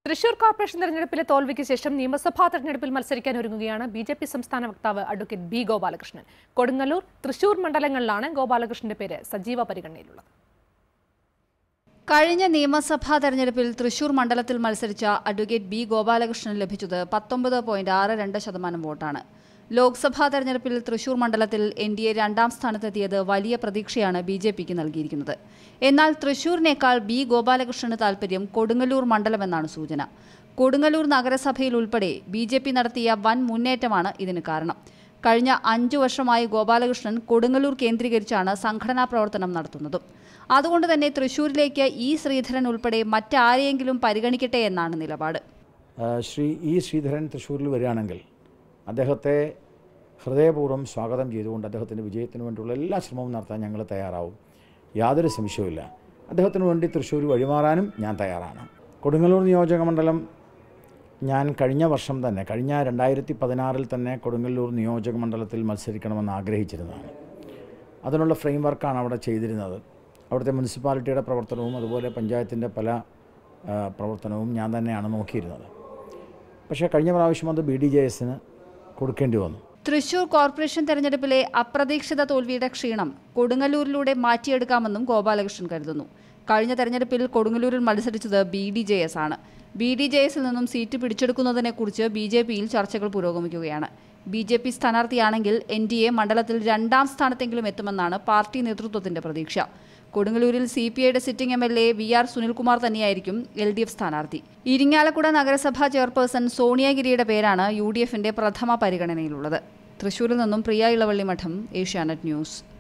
Thrissur corporation തെരഞ്ഞെടുപ്പിലെ തോൽവിക്ക് ശേഷം നിയമസഭാ തെരഞ്ഞെടുപ്പിൽ മത്സരിക്കാൻ ഒരുങ്ങുകയാണ് ബി ജെ പി സംസ്ഥാന വക്താവ് അഡ്വക്കേറ്റ് ബി ഗോപാലകൃഷ്ണൻ കൊടുങ്ങല്ലൂർ തൃശൂർ മണ്ഡലങ്ങളിലാണ് ഗോപാലകൃഷ്ണന്റെ പേര് സജീവ പരിഗണനയിലുള്ളത് കഴിഞ്ഞ നിയമസഭാ തെരഞ്ഞെടുപ്പിൽ തൃശൂർ മണ്ഡലത്തിൽ മത്സരിച്ച അഡ്വക്കേറ്റ് ബി ഗോപാലകൃഷ്ണൻ ലഭിച്ചത് പത്തൊമ്പത് പോയിന്റ് ആറ് രണ്ട് ശതമാനം വോട്ടാണ് ലോക്സഭാ തെരഞ്ഞെടുപ്പിൽ തൃശൂർ മണ്ഡലത്തിൽ എൻ ഡി എ രണ്ടാം സ്ഥാനത്തെത്തിയത് വലിയ പ്രതീക്ഷയാണ് ബി ജെ പിക്ക് നൽകിയിരിക്കുന്നത് എന്നാൽ തൃശൂരിനേക്കാൾ ബി ഗോപാലകൃഷ്ണന് താൽപര്യം കൊടുങ്ങല്ലൂർ മണ്ഡലമെന്നാണ് സൂചന കൊടുങ്ങല്ലൂർ നഗരസഭയിൽ ഉൾപ്പെടെ ബി ജെ പി നടത്തിയ വൻ മുന്നേറ്റമാണ് ഇതിന് കാരണം കഴിഞ്ഞ അഞ്ചു വർഷമായി ഗോപാലകൃഷ്ണൻ കൊടുങ്ങല്ലൂർ കേന്ദ്രീകരിച്ചാണ് സംഘടനാ പ്രവർത്തനം നടത്തുന്നതും അതുകൊണ്ട് തന്നെ തൃശൂരിലേക്ക് ഇ ശ്രീധരൻ ഉൾപ്പെടെ മറ്റാരെയെങ്കിലും പരിഗണിക്കട്ടെ എന്നാണ് നിലപാട് ആ, ശ്രീ ഇ ശ്രീധരൻ തൃശ്ശൂരിൽ വരികയാണെങ്കിൽ അദ്ദേഹത്തെ ഹൃദയപൂർവ്വം സ്വാഗതം ചെയ്തുകൊണ്ട് അദ്ദേഹത്തിൻ്റെ വിജയത്തിന് വേണ്ടിയുള്ള എല്ലാ ശ്രമവും നടത്താൻ ഞങ്ങൾ തയ്യാറാവും യാതൊരു സംശയവുമില്ല അദ്ദേഹത്തിന് വേണ്ടി തൃശ്ശൂർ വഴിമാറാനും ഞാൻ തയ്യാറാണ് കൊടുങ്ങല്ലൂർ നിയോജക മണ്ഡലം ഞാൻ കഴിഞ്ഞ വർഷം തന്നെ കഴിഞ്ഞ രണ്ടായിരത്തി പതിനാറിൽ തന്നെ കൊടുങ്ങല്ലൂർ നിയോജക മണ്ഡലത്തിൽ മത്സരിക്കണമെന്ന് ആഗ്രഹിച്ചിരുന്നതാണ് അതിനുള്ള ഫ്രെയിം വർക്കാണ് അവിടെ ചെയ്തിരുന്നത് അവിടുത്തെ മുനിസിപ്പാലിറ്റിയുടെ പ്രവർത്തനവും അതുപോലെ പഞ്ചായത്തിൻ്റെ പല ആ, പ്രവർത്തനവും ഞാൻ തന്നെയാണ് നോക്കിയിരുന്നത് പക്ഷേ കഴിഞ്ഞ പ്രാവശ്യം അത് ബി ഡി ജെ എസിന് കൊടുക്കേണ്ടി വന്നു തൃശൂർ കോർപ്പറേഷൻ തെരഞ്ഞെടുപ്പിലെ അപ്രതീക്ഷിത തോൽവിയുടെ ക്ഷീണം കൊടുങ്ങല്ലൂരിലൂടെ മാറ്റിയെടുക്കാമെന്നും ഗോപാലകൃഷ്ണൻ കരുതുന്നു കഴിഞ്ഞ തെരഞ്ഞെടുപ്പിൽ കൊടുങ്ങല്ലൂരിൽ മത്സരിച്ചത് ബി ഡി ജെ എസ് ആണ് ബി ഡി ജെ എസിൽ നിന്നും സീറ്റ് പിടിച്ചെടുക്കുന്നതിനെക്കുറിച്ച് ബി ജെ പിയിൽ ചർച്ചകൾ പുരോഗമിക്കുകയാണ് ബി ജെ പി സ്ഥാനാർത്ഥിയാണെങ്കിൽ എൻ ഡി എ മണ്ഡലത്തിൽ രണ്ടാം സ്ഥാനത്തെങ്കിലും എത്തുമെന്നാണ് പാർട്ടി നേതൃത്വത്തിന്റെ പ്രതീക്ഷ കൊടുങ്ങല്ലൂരിൽ സി പി ഐയുടെ sitting M L A V R Sunilkumar തന്നെയായിരിക്കും എൽ ഡി എഫ് സ്ഥാനാർത്ഥി ഇരിങ്ങാലക്കുട നഗരസഭാ ചെയർപേഴ്സൺ സോണിയാഗിരിയുടെ പേരാണ് യു ഡി എഫിന്റെ പ്രഥമ പരിഗണനയിലുള്ളത് തൃശൂരിൽ നിന്നും പ്രിയ ഇളവള്ളി മഠം ഏഷ്യാനെറ്റ് ന്യൂസ്